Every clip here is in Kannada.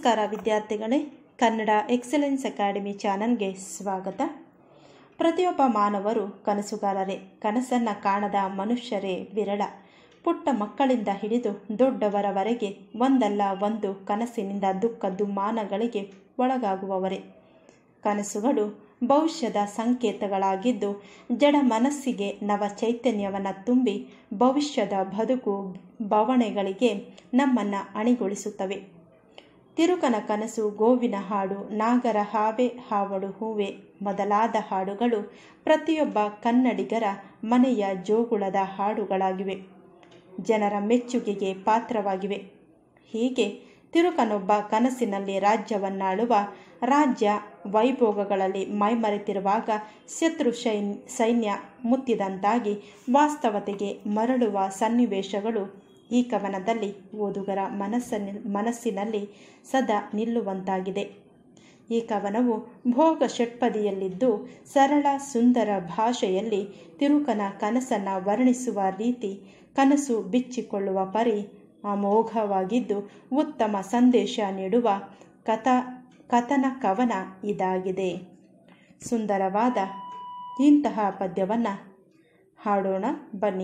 ನಮಸ್ಕಾರ ವಿದ್ಯಾರ್ಥಿಗಳೇ ಕನ್ನಡ ಎಕ್ಸಲೆನ್ಸ್ ಅಕಾಡೆಮಿ ಚಾನಲ್ಗೆ ಸ್ವಾಗತ ಪ್ರತಿಯೊಬ್ಬ ಮಾನವರು ಕನಸುಗಾರರೇ ಕನಸನ್ನು ಕಾಣದ ಮನುಷ್ಯರೇ ವಿರಳ ಪುಟ್ಟ ಮಕ್ಕಳಿಂದ ಹಿಡಿದು ದೊಡ್ಡವರವರೆಗೆ ಒಂದಲ್ಲ ಒಂದು ಕನಸಿನಿಂದ ದುಃಖ ದುಮ್ಮಾನಗಳಿಗೆ ಒಳಗಾಗುವವರೇ ಕನಸುಗಳು ಭವಿಷ್ಯದ ಸಂಕೇತಗಳಾಗಿದ್ದು ಜಡ ಮನಸ್ಸಿಗೆ ನವ ಚೈತನ್ಯವನ್ನು ತುಂಬಿ ಭವಿಷ್ಯದ ಬದುಕು ಬವಣೆಗಳಿಗೆ ನಮ್ಮನ್ನು ಅಣಿಗೊಳಿಸುತ್ತವೆ ತಿರುಕನ ಕನಸು ಗೋವಿನ ಹಾಡು ನಾಗರ ಹಾವೆ ಹಾವಡು ಹೂವೆ ಮೊದಲಾದ ಹಾಡುಗಳು ಪ್ರತಿಯೊಬ್ಬ ಕನ್ನಡಿಗರ ಮನೆಯ ಜೋಗುಳದ ಹಾಡುಗಳಾಗಿವೆ ಜನರ ಮೆಚ್ಚುಗೆಗೆ ಪಾತ್ರವಾಗಿವೆ ಹೀಗೆ ತಿರುಕನೊಬ್ಬ ಕನಸಿನಲ್ಲಿ ರಾಜ್ಯವನ್ನಾಳುವ ರಾಜ್ಯ ವೈಭೋಗಗಳಲ್ಲಿ ಮೈಮರೆತಿರುವಾಗ ಶತ್ರು ಶೈನ್ ಸೈನ್ಯ ಮುತ್ತಿದಂತಾಗಿ ವಾಸ್ತವತೆಗೆ ಮರಳುವ ಸನ್ನಿವೇಶಗಳು ಈ ಕವನದಲ್ಲಿ ಓದುಗರ ಮನಸ್ಸಲ್ಲಿ ಮನಸ್ಸಿನಲ್ಲಿ ಸದಾ ನಿಲ್ಲುವಂತಾಗಿದೆ ಈ ಕವನವು ಭೋಗ ಷಟ್ಪದಿಯಲ್ಲಿದ್ದು ಸರಳ ಸುಂದರ ಭಾಷೆಯಲ್ಲಿ ತಿರುಕನ ಕನಸನ್ನು ವರ್ಣಿಸುವ ರೀತಿ ಕನಸು ಬಿಚ್ಚಿಕೊಳ್ಳುವ ಪರಿ ಅಮೋಘವಾಗಿದ್ದು ಉತ್ತಮ ಸಂದೇಶ ನೀಡುವ ಕಥಾ ಕಥನ ಕವನ ಇದಾಗಿದೆ ಸುಂದರವಾದ ಇಂತಹ ಪದ್ಯವನ್ನು ಹಾಡೋಣ ಬನ್ನಿ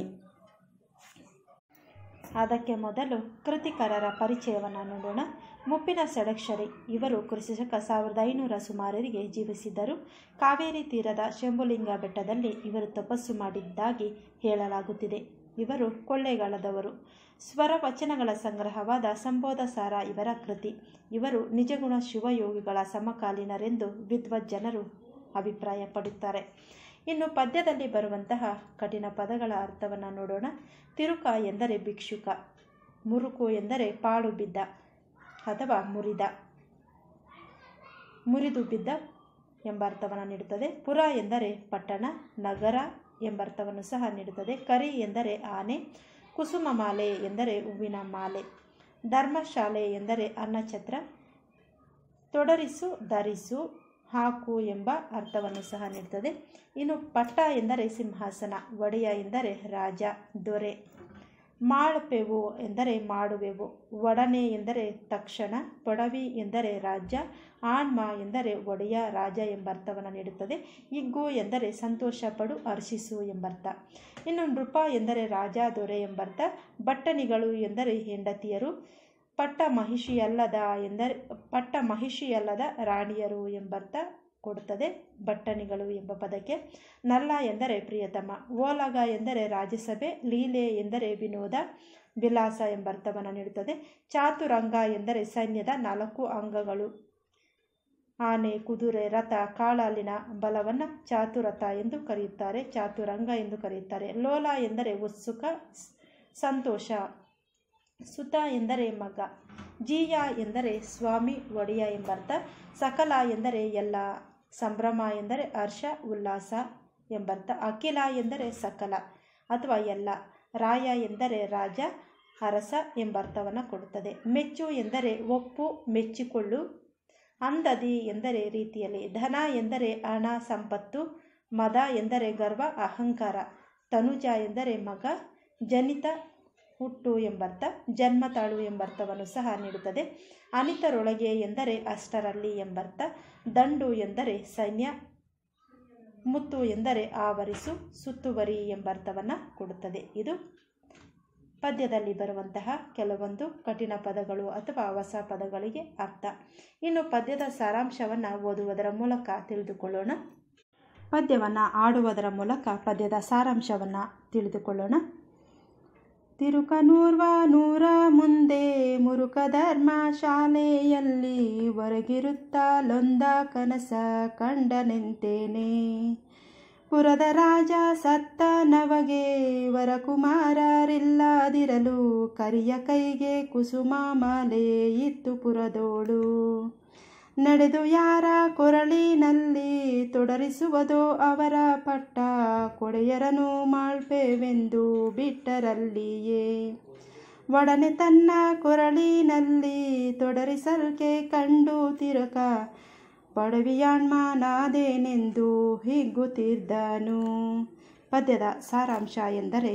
ಅದಕ್ಕೆ ಮೊದಲು ಕೃತಿಕಾರರ ಪರಿಚಯವನ್ನು ನೋಡೋಣ ಮುಪ್ಪಿನ ಷಡಕ್ಷರಿ ಇವರು ಕೃಷಿಕ ಸಾವಿರದ ಐನೂರ ಸುಮಾರರಿಗೆ ಜೀವಿಸಿದ್ದರು ಕಾವೇರಿ ತೀರದ ಶಂಭುಲಿಂಗ ಬೆಟ್ಟದಲ್ಲಿ ಇವರು ತಪಸ್ಸು ಮಾಡಿದ್ದಾಗಿ ಹೇಳಲಾಗುತ್ತಿದೆ ಇವರು ಕೊಳ್ಳೇಗಾಲದವರು ಸ್ವರ ವಚನಗಳ ಸಂಗ್ರಹವಾದ ಸಂಬೋಧ ಸಾರ ಇವರ ಕೃತಿ ಇವರು ನಿಜಗುಣ ಶಿವಯೋಗಿಗಳ ಸಮಕಾಲೀನರೆಂದು ವಿದ್ವಜ್ಜನರು ಅಭಿಪ್ರಾಯಪಡುತ್ತಾರೆ ಇನ್ನು ಪದ್ಯದಲ್ಲಿ ಬರುವಂತಹ ಕಠಿಣ ಪದಗಳ ಅರ್ಥವನ್ನು ನೋಡೋಣ ತಿರುಕ ಎಂದರೆ ಭಿಕ್ಷುಕ ಮುರುಕು ಎಂದರೆ ಪಾಳು ಬಿದ್ದ ಅಥವಾ ಮುರಿದ ಮುರಿದು ಬಿದ್ದ ಎಂಬ ಅರ್ಥವನ್ನು ನೀಡುತ್ತದೆ ಪುರ ಎಂದರೆ ಪಟ್ಟಣ ನಗರ ಎಂಬ ಅರ್ಥವನ್ನು ಸಹ ನೀಡುತ್ತದೆ ಕರಿ ಎಂದರೆ ಆನೆ ಕುಸುಮ ಮಾಲೆ ಎಂದರೆ ಹೂವಿನ ಮಾಲೆ ಧರ್ಮಶಾಲೆ ಎಂದರೆ ಅನ್ನಛತ್ರ ತೊಡರಿಸು ಧರಿಸು ಹಾಕು ಎಂಬ ಅರ್ಥವನ್ನು ಸಹ ನೀಡುತ್ತದೆ ಇನ್ನು ಪಟ್ಟ ಎಂದರೆ ಸಿಂಹಾಸನ ಒಡೆಯ ಎಂದರೆ ರಾಜ ದೊರೆ ಮಾಳ್ಪೆವು ಎಂದರೆ ಮಾಡುವೆವು ಒಡನೆ ಎಂದರೆ ತಕ್ಷಣ ಪೊಡವಿ ಎಂದರೆ ರಾಜ್ಯ ಆಣ್ಮ ಎಂದರೆ ಒಡೆಯ ರಾಜ ಎಂಬ ಅರ್ಥವನ್ನು ನೀಡುತ್ತದೆ ಇಗ್ಗು ಎಂದರೆ ಸಂತೋಷ ಪಡು ಹರ್ಷಿಸು ಎಂಬರ್ಥ ಇನ್ನು ನೃಪ ಎಂದರೆ ರಾಜ ದೊರೆ ಎಂಬರ್ಥ ಬಟ್ಟಣಿಗಳು ಎಂದರೆ ಹೆಂಡತಿಯರು ಪಟ್ಟ ಮಹಿಷಿಯಲ್ಲದ ಎಂದರೆ ಪಟ್ಟ ಮಹಿಷಿಯಲ್ಲದ ರಾಣಿಯರು ಎಂಬರ್ಥ ಕೊಡುತ್ತದೆ ಬಟ್ಟಣಿಗಳು ಎಂಬ ಪದಕ್ಕೆ ನಲ್ಲ ಎಂದರೆ ಪ್ರಿಯತಮ ಓಲಗ ಎಂದರೆ ರಾಜ್ಯಸಭೆ ಲೀಲೆ ಎಂದರೆ ವಿನೋದ ವಿಲಾಸ ಎಂಬ ಅರ್ಥವನ್ನು ನೀಡುತ್ತದೆ ಚಾತುರಂಗ ಎಂದರೆ ಸೈನ್ಯದ ನಾಲ್ಕು ಅಂಗಗಳು ಆನೆ ಕುದುರೆ ರಥ ಕಾಳಾಲಿನ ಬಲವನ್ನು ಚಾತುರಥ ಎಂದು ಕರೆಯುತ್ತಾರೆ ಚಾತುರಂಗ ಎಂದು ಕರೆಯುತ್ತಾರೆ ಲೋಲ ಎಂದರೆ ಉತ್ಸುಕ ಸಂತೋಷ ಸುತ ಎಂದರೆ ಮಗ ಜೀಯ ಎಂದರೆ ಸ್ವಾಮಿ ಒಡೆಯ ಎಂಬರ್ಥ ಸಕಲ ಎಂದರೆ ಎಲ್ಲ ಸಂಭ್ರಮ ಎಂದರೆ ಹರ್ಷ ಉಲ್ಲಾಸ ಎಂಬರ್ಥ ಅಖಿಲ ಎಂದರೆ ಸಕಲ ಅಥವಾ ಎಲ್ಲ ರಾಯ ಎಂದರೆ ರಾಜ ಅರಸ ಎಂಬರ್ಥವನ್ನು ಕೊಡುತ್ತದೆ ಮೆಚ್ಚು ಎಂದರೆ ಒಪ್ಪು ಮೆಚ್ಚಿಕೊಳ್ಳು ಅಂದದಿ ಎಂದರೆ ರೀತಿಯಲ್ಲಿ ಧನ ಎಂದರೆ ಹಣ ಸಂಪತ್ತು ಮದ ಎಂದರೆ ಗರ್ವ ಅಹಂಕಾರ ತನುಜ ಎಂದರೆ ಮಗ ಜನಿತ ಹುಟ್ಟು ಎಂಬರ್ಥ ಜನ್ಮ ತಾಳು ಎಂಬರ್ಥವನ್ನು ಸಹ ನೀಡುತ್ತದೆ ಅನಿತರೊಳಗೆ ಎಂದರೆ ಅಷ್ಟರಲ್ಲಿ ಎಂಬರ್ಥ ದಂಡು ಎಂದರೆ ಸೈನ್ಯ ಮುತ್ತು ಎಂದರೆ ಆವರಿಸು ಸುತ್ತುವರಿ ಎಂಬರ್ಥವನ್ನು ಕೊಡುತ್ತದೆ ಇದು ಪದ್ಯದಲ್ಲಿ ಬರುವಂತಹ ಕೆಲವೊಂದು ಕಠಿಣ ಪದಗಳು ಅಥವಾ ಹೊಸ ಪದಗಳಿಗೆ ಅರ್ಥ ಇನ್ನು ಪದ್ಯದ ಸಾರಾಂಶವನ್ನು ಓದುವುದರ ಮೂಲಕ ತಿಳಿದುಕೊಳ್ಳೋಣ ಪದ್ಯವನ್ನು ಆಡುವುದರ ಮೂಲಕ ಪದ್ಯದ ಸಾರಾಂಶವನ್ನು ತಿಳಿದುಕೊಳ್ಳೋಣ ತಿರುಕನೂರ್ವ ನೂರ ಮುಂದೆ ಮುರುಕ ಧರ್ಮ ಶಾಲೆಯಲ್ಲಿ ಹೊರಗಿರುತ್ತಲೊಂದ ಕನಸ ಕಂಡನೆಂತೇನೆ ಪುರದ ರಾಜ ಸತ್ತ ನವಗೆ ವರಕುಮಾರರಿಲ್ಲದಿರಲು ಕರಿಯ ಕೈಗೆ ಕುಸುಮ ಮಾಲೆ ಇತ್ತು ಪುರದೋಳು ನಡೆದು ಯಾರ ಕೊರಳಿನಲ್ಲಿ ತೊಡರಿಸುವುದೋ ಅವರ ಪಟ್ಟ ಕೊಡೆಯರನು ಮಾಳ್ಪೆವೆಂದು ಬಿಟ್ಟರಲ್ಲಿಯೇ ಒಡನೆ ತನ್ನ ಕೊರಳಿನಲ್ಲಿ ತೊಡರಿಸಲ್ಕೆ ಕಂಡು ತಿರಕ ಪಡವಿಯಾಣ್ಮನಾದೇನೆಂದು ಹಿಗ್ಗುತ್ತಿದ್ದನು ಪದ್ಯದ ಸಾರಾಂಶ ಎಂದರೆ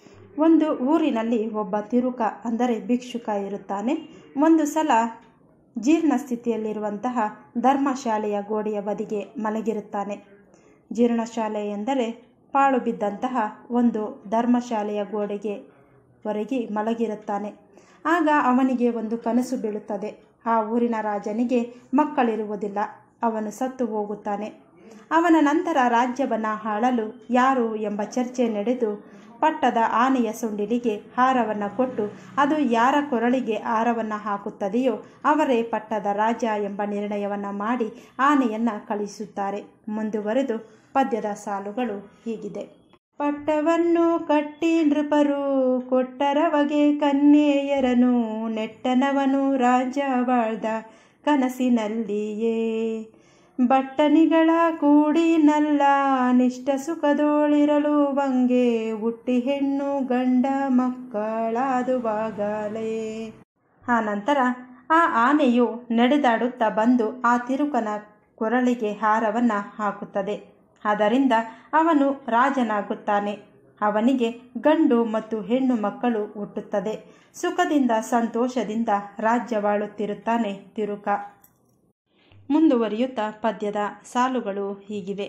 ಒಂದು ಊರಿನಲ್ಲಿ ಒಬ್ಬ ತಿರುಕ ಅಂದರೆ ಭಿಕ್ಷುಕ ಇರುತ್ತಾನೆ ಒಂದು ಸಲ ಜೀರ್ಣ ಸ್ಥಿತಿಯಲ್ಲಿರುವಂತಹ ಧರ್ಮಶಾಲೆಯ ಗೋಡೆಯ ಬದಿಗೆ ಮಲಗಿರುತ್ತಾನೆ ಜೀರ್ಣಶಾಲೆ ಎಂದರೆ ಪಾಳು ಬಿದ್ದಂತಹ ಒಂದು ಧರ್ಮಶಾಲೆಯ ಗೋಡೆಗೆ ಹೊರಗಿ ಮಲಗಿರುತ್ತಾನೆ ಆಗ ಅವನಿಗೆ ಒಂದು ಕನಸು ಬೀಳುತ್ತದೆ ಆ ಊರಿನ ರಾಜನಿಗೆ ಮಕ್ಕಳಿರುವುದಿಲ್ಲ ಅವನು ಸತ್ತು ಹೋಗುತ್ತಾನೆ ಅವನ ನಂತರ ರಾಜ್ಯವನ್ನು ಆಳಲು ಯಾರು ಎಂಬ ಚರ್ಚೆ ನಡೆದು ಪಟ್ಟದ ಆನೆಯ ಸೊಂಡಿಲಿಗೆ ಹಾರವನ್ನು ಕೊಟ್ಟು ಅದು ಯಾರ ಕೊರಳಿಗೆ ಹಾರವನ್ನು ಹಾಕುತ್ತದೆಯೋ ಅವರೇ ಪಟ್ಟದ ರಾಜ ಎಂಬ ನಿರ್ಣಯವನ್ನು ಮಾಡಿ ಆನೆಯನ್ನು ಕಳಿಸುತ್ತಾರೆ ಮುಂದುವರೆದು ಪದ್ಯದ ಸಾಲುಗಳು ಹೀಗಿದೆ ಪಟ್ಟವನ್ನು ಕಟ್ಟಿ ನೃಪರು ಕೊಟ್ಟರವಗೆ ಕನ್ಯೆಯರನು ನೆಟ್ಟನವನು ರಾಜ ಬಾಳ್ದ ಕನಸಿನಲ್ಲಿಯೇ ಬಟ್ಟನಿಗಳ ಕೂಡಿನಲ್ಲ ನಿಷ್ಠ ಸುಖದೋಳಿರಲು ಬಂಗೆ ಹುಟ್ಟಿ ಹೆಣ್ಣು ಗಂಡ ಮಕ್ಕಳಾದುವಾಗಲೇ ಆ ನಂತರ ಆ ಆನೆಯು ನಡೆದಾಡುತ್ತಾ ಬಂದು ಆ ತಿರುಕನ ಕೊರಳಿಗೆ ಹಾರವನ್ನು ಹಾಕುತ್ತದೆ ಅದರಿಂದ ಅವನು ರಾಜನಾಗುತ್ತಾನೆ ಅವನಿಗೆ ಗಂಡು ಮತ್ತು ಹೆಣ್ಣು ಮಕ್ಕಳು ಹುಟ್ಟುತ್ತದೆ ಸುಖದಿಂದ ಸಂತೋಷದಿಂದ ರಾಜ್ಯವಾಳುತ್ತಿರುತ್ತಾನೆ ತಿರುಕ ಮುಂದುವರಿಯುತ್ತಾ ಪದ್ಯದ ಸಾಲುಗಳು ಹೀಗಿವೆ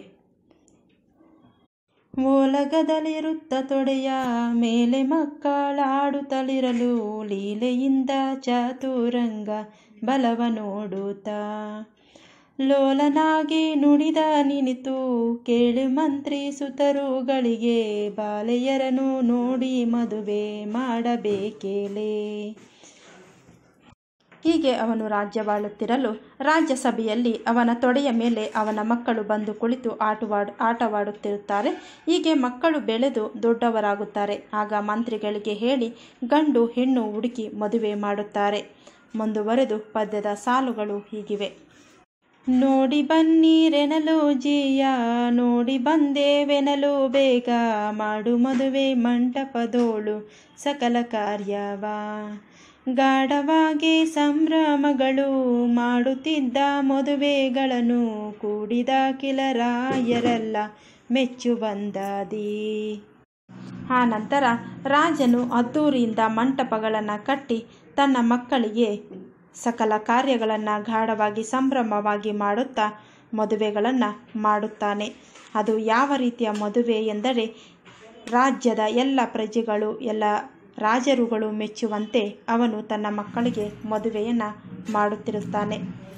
ಓಲಗದಲ್ಲಿರುತ್ತ ತೊಡೆಯ ಮೇಲೆ ಮಕ್ಕಳಾಡುತ್ತಲಿರಲು ಲೀಲೆಯಿಂದ ಚಾತುರಂಗ ಬಲವ ನೋಡುತ್ತಾ ಲೋಲನಾಗಿ ನುಡಿದ ನಿನಿತು ಕೇಳು ಮಂತ್ರಿ ಸುತರುಗಳಿಗೆ ಬಾಲೆಯರನು ನೋಡಿ ಮದುವೆ ಮಾಡಬೇಕೇಲೆ ಹೀಗೆ ಅವನು ರಾಜ್ಯವಾಳುತ್ತಿರಲು ರಾಜ್ಯಸಭೆಯಲ್ಲಿ ಅವನ ತೊಡೆಯ ಮೇಲೆ ಅವನ ಮಕ್ಕಳು ಬಂದು ಕುಳಿತು ಆಟವಾಡು ಆಟವಾಡುತ್ತಿರುತ್ತಾರೆ ಹೀಗೆ ಮಕ್ಕಳು ಬೆಳೆದು ದೊಡ್ಡವರಾಗುತ್ತಾರೆ ಆಗ ಮಂತ್ರಿಗಳಿಗೆ ಹೇಳಿ ಗಂಡು ಹೆಣ್ಣು ಹುಡುಕಿ ಮದುವೆ ಮಾಡುತ್ತಾರೆ ಮುಂದುವರೆದು ಪದ್ಯದ ಸಾಲುಗಳು ಹೀಗಿವೆ ನೋಡಿ ಬನ್ನಿರೆನಲು ಜಿಯ ನೋಡಿ ಬಂದೇವೆನಲು ಬೇಗ ಮಾಡು ಮದುವೆ ಮಂಟಪದೋಳು ಸಕಲ ಕಾರ್ಯವ ಗಾಢವಾಗಿ ಸಂಭ್ರಮಗಳು ಮಾಡುತ್ತಿದ್ದ ಮದುವೆಗಳನ್ನು ಕೂಡಿದ ಕಿಲರಾಯರೆಲ್ಲ ಮೆಚ್ಚು ಬಂದದಿ ಆ ನಂತರ ರಾಜನು ಅದ್ದೂರಿಯಿಂದ ಮಂಟಪಗಳನ್ನು ಕಟ್ಟಿ ತನ್ನ ಮಕ್ಕಳಿಗೆ ಸಕಲ ಕಾರ್ಯಗಳನ್ನು ಗಾಢವಾಗಿ ಸಂಭ್ರಮವಾಗಿ ಮಾಡುತ್ತಾ ಮದುವೆಗಳನ್ನು ಮಾಡುತ್ತಾನೆ ಅದು ಯಾವ ರೀತಿಯ ಮದುವೆ ಎಂದರೆ ರಾಜ್ಯದ ಎಲ್ಲ ಪ್ರಜೆಗಳು ಎಲ್ಲ ರಾಜರುಗಳು ಮೆಚ್ಚುವಂತೆ ಅವನು ತನ್ನ ಮಕ್ಕಳಿಗೆ ಮದುವೆಯನ್ನು ಮಾಡುತ್ತಿರುತ್ತಾನೆ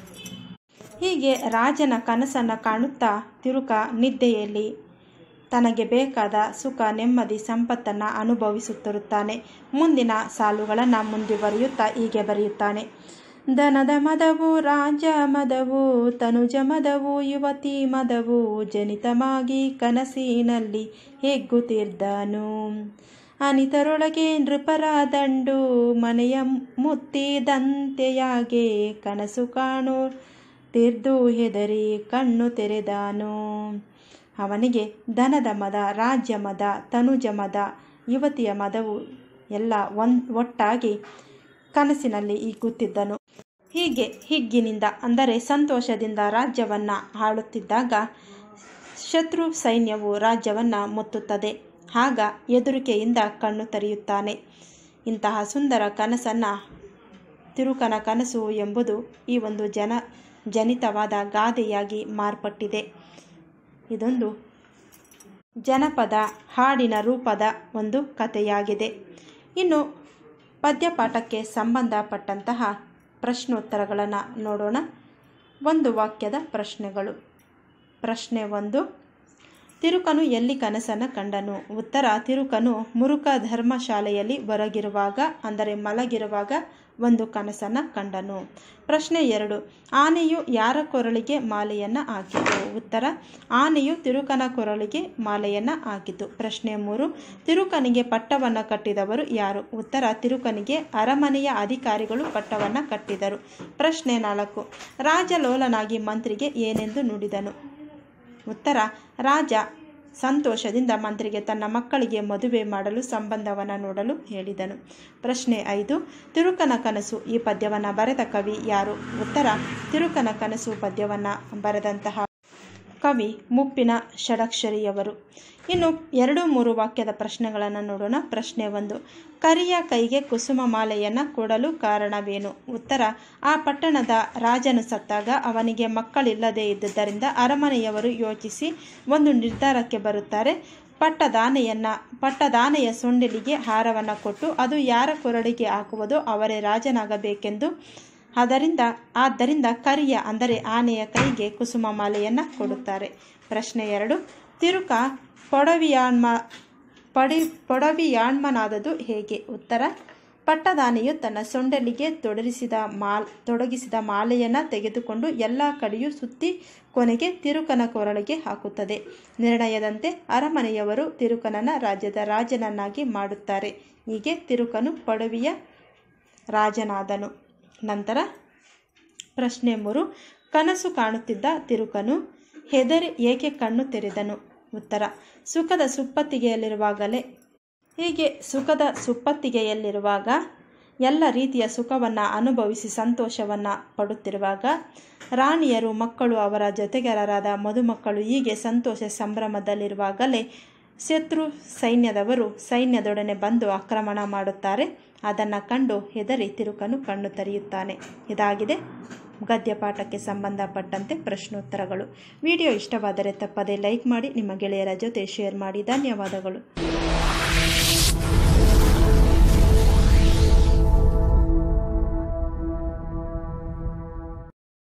ಹೀಗೆ ರಾಜನ ಕನಸನ್ನು ಕಾಣುತ್ತಾ ತಿರುಕ ನಿದ್ದೆಯಲ್ಲಿ ತನಗೆ ಬೇಕಾದ ಸುಖ ನೆಮ್ಮದಿ ಸಂಪತ್ತನ್ನು ಅನುಭವಿಸುತ್ತಿರುತ್ತಾನೆ ಮುಂದಿನ ಸಾಲುಗಳನ್ನು ಮುಂದುವರಿಯುತ್ತಾ ಹೀಗೆ ಬರೆಯುತ್ತಾನೆ ದನದ ಮದವು ರಾಜ ಮದವು ತನುಜ ಮದವು ಯುವತಿ ಮದವು ಜನಿತಮಾಗಿ ಕನಸಿನಲ್ಲಿ ಹೆಗ್ಗುತ್ತಿದ್ದನು ಅನಿತರೊಳಗೆ ನೃಪರ ದಂಡು ಮನೆಯ ಮುತ್ತಿದಂತೆಯಾಗೆ ಕನಸು ಕಾಣು ತಿರ್ದು ಹೆದರಿ ಕಣ್ಣು ತೆರೆದಾನು ಅವನಿಗೆ ದನದ ಮದ ರಾಜ್ಯ ಮದ ತನುಜ ಮದ ಯುವತಿಯ ಮದವು ಎಲ್ಲ ಒಂದ್ ಒಟ್ಟಾಗಿ ಕನಸಿನಲ್ಲಿ ಹಿಗ್ಗುತ್ತಿದ್ದನು ಹೀಗೆ ಹಿಗ್ಗಿನಿಂದ ಅಂದರೆ ಸಂತೋಷದಿಂದ ರಾಜ್ಯವನ್ನು ಆಳುತ್ತಿದ್ದಾಗ ಶತ್ರು ಸೈನ್ಯವು ರಾಜ್ಯವನ್ನು ಮುತ್ತುತ್ತದೆ ಆಗ ಹೆದರಿಕೆಯಿಂದ ಕಣ್ಣು ತೆರೆಯುತ್ತಾನೆ ಇಂತಹ ಸುಂದರ ಕನಸನ್ನು ತಿರುಕನ ಕನಸು ಎಂಬುದು ಈ ಒಂದು ಜನ ಜನಿತವಾದ ಗಾದೆಯಾಗಿ ಮಾರ್ಪಟ್ಟಿದೆ ಇದೊಂದು ಜನಪದ ಹಾಡಿನ ರೂಪದ ಒಂದು ಕಥೆಯಾಗಿದೆ ಇನ್ನು ಪದ್ಯಪಾಠಕ್ಕೆ ಸಂಬಂಧಪಟ್ಟಂತಹ ಪ್ರಶ್ನೋತ್ತರಗಳನ್ನು ನೋಡೋಣ ಒಂದು ವಾಕ್ಯದ ಪ್ರಶ್ನೆಗಳು ಪ್ರಶ್ನೆ ಒಂದು ತಿರುಕನು ಎಲ್ಲಿ ಕನಸನ್ನು ಕಂಡನು ಉತ್ತರ ತಿರುಕನು ಮುರುಕ ಧರ್ಮಶಾಲೆಯಲ್ಲಿ ಹೊರಗಿರುವಾಗ ಅಂದರೆ ಮಲಗಿರುವಾಗ ಒಂದು ಕನಸನ್ನು ಕಂಡನು ಪ್ರಶ್ನೆ ಎರಡು ಆನೆಯು ಯಾರ ಕೊರಳಿಗೆ ಮಾಲೆಯನ್ನು ಹಾಕಿತು ಉತ್ತರ ಆನೆಯು ತಿರುಕನ ಕೊರಳಿಗೆ ಮಾಲೆಯನ್ನು ಹಾಕಿತು ಪ್ರಶ್ನೆ ಮೂರು ತಿರುಕನಿಗೆ ಪಟ್ಟವನ್ನು ಕಟ್ಟಿದವರು ಯಾರು ಉತ್ತರ ತಿರುಕನಿಗೆ ಅರಮನೆಯ ಅಧಿಕಾರಿಗಳು ಪಟ್ಟವನ್ನು ಕಟ್ಟಿದರು ಪ್ರಶ್ನೆ ನಾಲ್ಕು ರಾಜ ಲೋಲನಾಗಿ ಮಂತ್ರಿಗೆ ಏನೆಂದು ನುಡಿದನು ಉತ್ತರ ರಾಜ ಸಂತೋಷದಿಂದ ಮಂತ್ರಿಗೆ ತನ್ನ ಮಕ್ಕಳಿಗೆ ಮದುವೆ ಮಾಡಲು ಸಂಬಂಧವನ್ನು ನೋಡಲು ಹೇಳಿದನು ಪ್ರಶ್ನೆ ಐದು ತಿರುಕನ ಕನಸು ಈ ಪದ್ಯವನ್ನು ಬರೆದ ಕವಿ ಯಾರು ಉತ್ತರ ತಿರುಕನ ಕನಸು ಪದ್ಯವನ್ನು ಬರೆದಂತಹ ಕವಿ ಮುಪ್ಪಿನ ಷಡಕ್ಷರಿಯವರು ಇನ್ನು ಎರಡು ಮೂರು ವಾಕ್ಯದ ಪ್ರಶ್ನೆಗಳನ್ನು ನೋಡೋಣ ಪ್ರಶ್ನೆ ಒಂದು ಕರಿಯ ಕೈಗೆ ಕುಸುಮ ಮಾಲೆಯನ್ನು ಕೊಡಲು ಕಾರಣವೇನು ಉತ್ತರ ಆ ಪಟ್ಟಣದ ರಾಜನು ಸತ್ತಾಗ ಅವನಿಗೆ ಮಕ್ಕಳಿಲ್ಲದೆ ಇದ್ದುದರಿಂದ ಅರಮನೆಯವರು ಯೋಚಿಸಿ ಒಂದು ನಿರ್ಧಾರಕ್ಕೆ ಬರುತ್ತಾರೆ ಪಟ್ಟದಾನೆಯನ್ನು ಪಟ್ಟದಾನೆಯ ಸೊಂಡಿಲಿಗೆ ಹಾರವನ್ನು ಕೊಟ್ಟು ಅದು ಯಾರ ಕೊರಳಿಗೆ ಹಾಕುವುದೋ ಅವರೇ ರಾಜನಾಗಬೇಕೆಂದು ಅದರಿಂದ ಆದ್ದರಿಂದ ಕರಿಯ ಅಂದರೆ ಆನೆಯ ಕೈಗೆ ಕುಸುಮ ಮಾಲೆಯನ್ನು ಕೊಡುತ್ತಾರೆ ಪ್ರಶ್ನೆ ಎರಡು ತಿರುಕ ಪೊಡವಿಯಾಣ್ಮ ಪಡಿ ಪೊಡವಿಯಾಣ್ಮನಾದದು ಹೇಗೆ ಉತ್ತರ ಪಟ್ಟದಾನೆಯು ತನ್ನ ಸೊಂಡಲಿಗೆ ತೊಡರಿಸಿದ ಮಾಲ್ ತೊಡಗಿಸಿದ ಮಾಲೆಯನ್ನು ತೆಗೆದುಕೊಂಡು ಎಲ್ಲ ಕಡೆಯೂ ಸುತ್ತಿ ಕೊನೆಗೆ ತಿರುಕನ ಕೊರಳಿಗೆ ಹಾಕುತ್ತದೆ ನಿರ್ಣಯದಂತೆ ಅರಮನೆಯವರು ತಿರುಕನನ್ನ ರಾಜ್ಯದ ರಾಜನನ್ನಾಗಿ ಮಾಡುತ್ತಾರೆ ಹೀಗೆ ತಿರುಕನು ಪೊಡವಿಯ ರಾಜನಾದನು ನಂತರ ಪ್ರಶ್ನೆ ಮೂರು ಕನಸು ಕಾಣುತ್ತಿದ್ದ ತಿರುಕನು ಹೆದರಿ ಏಕೆ ಕಣ್ಣು ತೆರೆದನು ಉತ್ತರ ಸುಖದ ಸುಪ್ಪತ್ತಿಗೆಯಲ್ಲಿರುವಾಗಲೇ ಹೀಗೆ ಸುಖದ ಸುಪ್ಪತ್ತಿಗೆಯಲ್ಲಿರುವಾಗ ಎಲ್ಲ ರೀತಿಯ ಸುಖವನ್ನು ಅನುಭವಿಸಿ ಸಂತೋಷವನ್ನು ಪಡುತ್ತಿರುವಾಗ ರಾಣಿಯರು ಮಕ್ಕಳು ಅವರ ಜೊತೆಗಾರರಾದ ಮದುಮಕ್ಕಳು ಹೀಗೆ ಸಂತೋಷ ಸಂಭ್ರಮದಲ್ಲಿರುವಾಗಲೇ ಶತ್ರು ಸೈನ್ಯದವರು ಸೈನ್ಯದೊಡನೆ ಬಂದು ಆಕ್ರಮಣ ಮಾಡುತ್ತಾರೆ ಅದನ್ನು ಕಂಡು ಹೆದರಿ ತಿರುಕನು ಕಣ್ಣು ತೆರೆಯುತ್ತಾನೆ ಇದಾಗಿದೆ ಗದ್ಯಪಾಠಕ್ಕೆ ಸಂಬಂಧಪಟ್ಟಂತೆ ಪ್ರಶ್ನೋತ್ತರಗಳು ವಿಡಿಯೋ ಇಷ್ಟವಾದರೆ ತಪ್ಪದೇ ಲೈಕ್ ಮಾಡಿ ನಿಮ್ಮ ಗೆಳೆಯರ ಜೊತೆ ಶೇರ್ ಮಾಡಿ ಧನ್ಯವಾದಗಳು